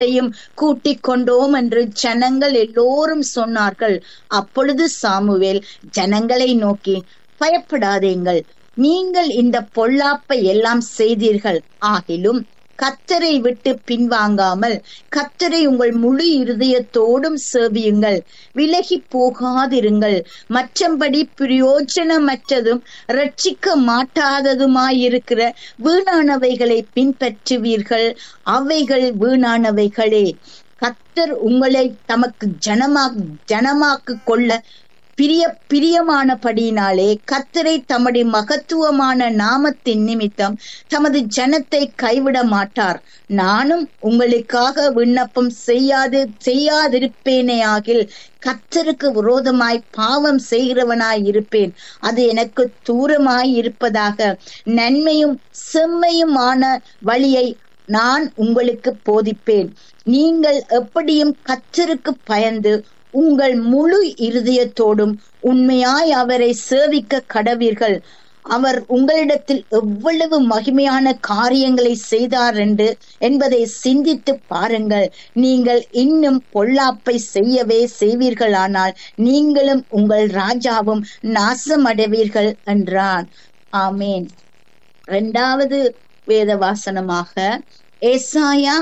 யும் கூட்டிக் கொண்டோம் என்று ஜனங்கள் எல்லோரும் சொன்னார்கள் அப்பொழுது சாமுவேல் ஜனங்களை நோக்கி பயப்படாதீங்கள் நீங்கள் இந்த பொல்லாப்பை எல்லாம் செய்தீர்கள் ஆகிலும் கத்தரை விட்டு பின்வாங்காமல் கத்தரை உங்கள் முழு இருதயத்தோடும் சேவியுங்கள் விலகி போகாதிருங்கள் மற்றபடி பிரயோஜனமற்றதும் ரட்சிக்க மாட்டாததுமாயிருக்கிற வீணானவைகளை பின்பற்றுவீர்கள் அவைகள் வீணானவைகளே கத்தர் உங்களை தமக்கு ஜனமா ஜனமாக்கு கொள்ள பிரிய பிரியமானபடியினாலே கத்தரை தம்முடைய மகத்துவமான நாமத்தின் நிமித்தம் தமது ஜனத்தை கைவிட மாட்டார் நானும் உங்களுக்காக விண்ணப்பம் செய்யாது செய்யாதிருப்பேனே ஆகில் கத்தருக்கு விரோதமாய் பாவம் செய்கிறவனாய் இருப்பேன் அது எனக்கு தூரமாய் இருப்பதாக நன்மையும் செம்மையுமான வழியை நான் உங்களுக்கு போதிப்பேன் நீங்கள் எப்படியும் கத்தருக்கு பயந்து உங்கள் முழு இருதயத்தோடும் உண்மையாய் அவரை சேவிக்க கடவீர்கள் அவர் உங்களிடத்தில் எவ்வளவு மகிமையான காரியங்களை செய்தார் என்று என்பதை சிந்தித்து பாருங்கள் நீங்கள் இன்னும் பொல்லாப்பை செய்யவே செய்வீர்களானால் நீங்களும் உங்கள் ராஜாவும் நாசமடைவீர்கள் என்றான் ஆமேன் இரண்டாவது வேத வாசனமாக ஏசாயா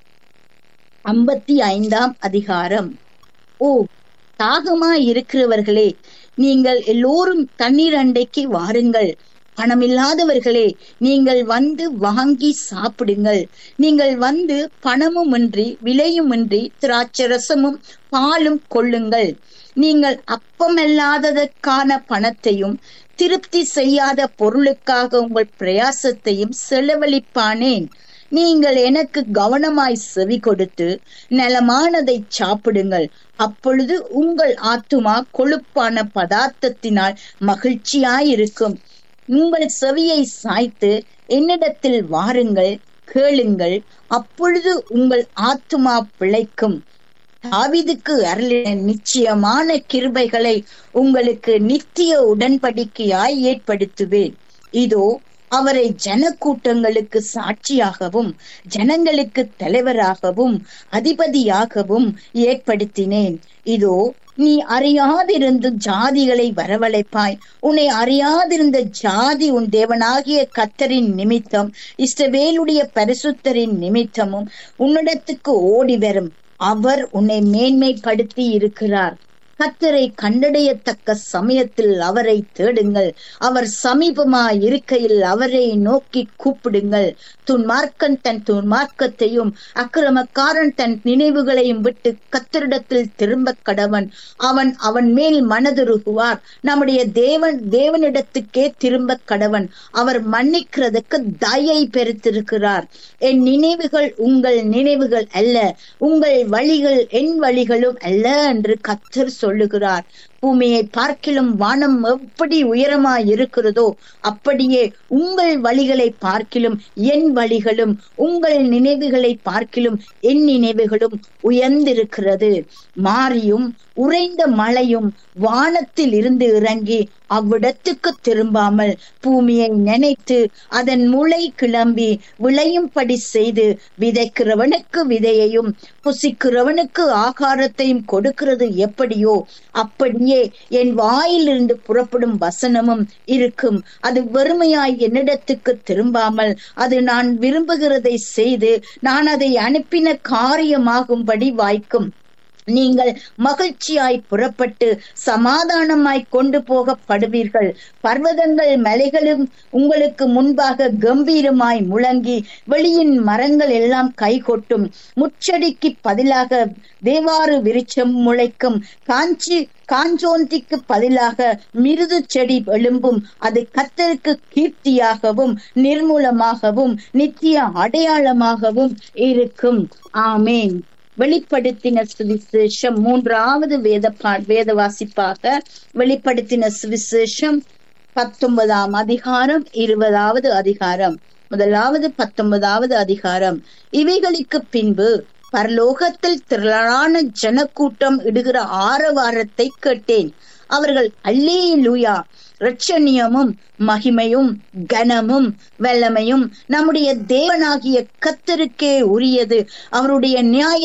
ஐம்பத்தி ஐந்தாம் அதிகாரம் ஓ தாகமா இருக்கிறவர்களே நீங்கள் எல்லோரும் தண்ணீர் அண்டைக்கு வாருங்கள் பணமில்லாதவர்களே நீங்கள் வந்து வாங்கி சாப்பிடுங்கள் நீங்கள் வந்து பணமும் இன்றி விலையும் இன்றி திராட்சரசமும் பாலும் கொள்ளுங்கள் நீங்கள் அப்பமல்லாததற்கான பணத்தையும் திருப்தி செய்யாத பொருளுக்காக உங்கள் பிரயாசத்தையும் செலவழிப்பானேன் நீங்கள் எனக்கு கவனமாய் செவி கொடுத்து நலமானதை சாப்பிடுங்கள் அப்பொழுது உங்கள் ஆத்துமா கொழுப்பான பதார்த்தத்தினால் மகிழ்ச்சியாயிருக்கும் உங்கள் செவியை சாய்த்து என்னிடத்தில் வாருங்கள் கேளுங்கள் அப்பொழுது உங்கள் ஆத்துமா பிழைக்கும் தாவிதுக்கு அருளின நிச்சயமான கிருபைகளை உங்களுக்கு நித்திய உடன்படிக்கையாய் ஏற்படுத்துவேன் இதோ அவரை ஜனக்கூட்டங்களுக்கு சாட்சியாகவும் ஜனங்களுக்கு தலைவராகவும் அதிபதியாகவும் ஏற்படுத்தினேன் இதோ நீ அறியாதிருந்து ஜாதிகளை வரவழைப்பாய் உன்னை அறியாதிருந்த ஜாதி உன் தேவனாகிய கத்தரின் நிமித்தம் இஸ்ரவேலுடைய பரிசுத்தரின் நிமித்தமும் உன்னிடத்துக்கு ஓடி வரும் அவர் உன்னை மேன்மைப்படுத்தி இருக்கிறார் கத்தரை கண்டடையத்தக்க சமயத்தில் அவரை தேடுங்கள் அவர் சமீபமா இருக்கையில் அவரை நோக்கி கூப்பிடுங்கள் துன்மார்க்கன் தன் துன்மார்க்கத்தையும் அக்கிரமக்காரன் தன் நினைவுகளையும் விட்டு கத்தரிடத்தில் திரும்ப கடவன் அவன் அவன் மேல் மனதுருகுவார் நம்முடைய தேவன் தேவனிடத்துக்கே திரும்ப கடவன் அவர் மன்னிக்கிறதுக்கு தயை பெருத்திருக்கிறார் என் நினைவுகள் உங்கள் நினைவுகள் அல்ல உங்கள் வழிகள் என் வழிகளும் அல்ல என்று கத்தர் சொல்லுகிறார் பூமியை பார்க்கிலும் வானம் எப்படி உயரமாய் இருக்கிறதோ அப்படியே உங்கள் வழிகளை பார்க்கிலும் என் வழிகளும் உங்கள் நினைவுகளை பார்க்கிலும் என் நினைவுகளும் உயர்ந்திருக்கிறது மாறியும் உறைந்த மழையும் வானத்தில் இருந்து இறங்கி அவ்விடத்துக்கு திரும்பாமல் பூமியை நினைத்து அதன் முளை கிளம்பி விளையும்படி செய்து விதைக்கிறவனுக்கு விதையையும் புசிக்கிறவனுக்கு ஆகாரத்தையும் கொடுக்கிறது எப்படியோ அப்படியே என் வாயிலிருந்து புறப்படும் வசனமும் இருக்கும் அது வெறுமையாய் என்னிடத்துக்கு திரும்பாமல் அது நான் விரும்புகிறதை செய்து நான் அதை அனுப்பின காரியமாகும்படி வாய்க்கும் நீங்கள் மகிழ்ச்சியாய் புறப்பட்டு சமாதானமாய் கொண்டு போகப்படுவீர்கள் பர்வதங்கள் மலைகளும் உங்களுக்கு முன்பாக கம்பீரமாய் முழங்கி வெளியின் மரங்கள் எல்லாம் கைகொட்டும் முச்சடிக்கு பதிலாக தேவாறு விருட்சம் முளைக்கும் காஞ்சி காஞ்சோந்திக்கு பதிலாக மிருது செடி எழும்பும் அது கத்தருக்கு கீர்த்தியாகவும் நிர்மூலமாகவும் நித்திய அடையாளமாகவும் இருக்கும் ஆமேன் வெளிப்படுத்தின சுவிசேஷம் மூன்றாவது வேத பா வேத வாசிப்பாக வெளிப்படுத்தின சுவிசேஷம் பத்தொன்பதாம் அதிகாரம் இருபதாவது அதிகாரம் முதலாவது பத்தொன்பதாவது அதிகாரம் இவைகளுக்கு பின்பு பரலோகத்தில் திரளான ஜனக்கூட்டம் இடுகிற ஆரவாரத்தை கேட்டேன் அவர்கள் அல்லேலூயா ரட்சணியமும் மகிமையும் கனமும் வல்லமையும் நம்முடைய தேவனாகிய கத்தருக்கே உரியது அவருடைய நியாய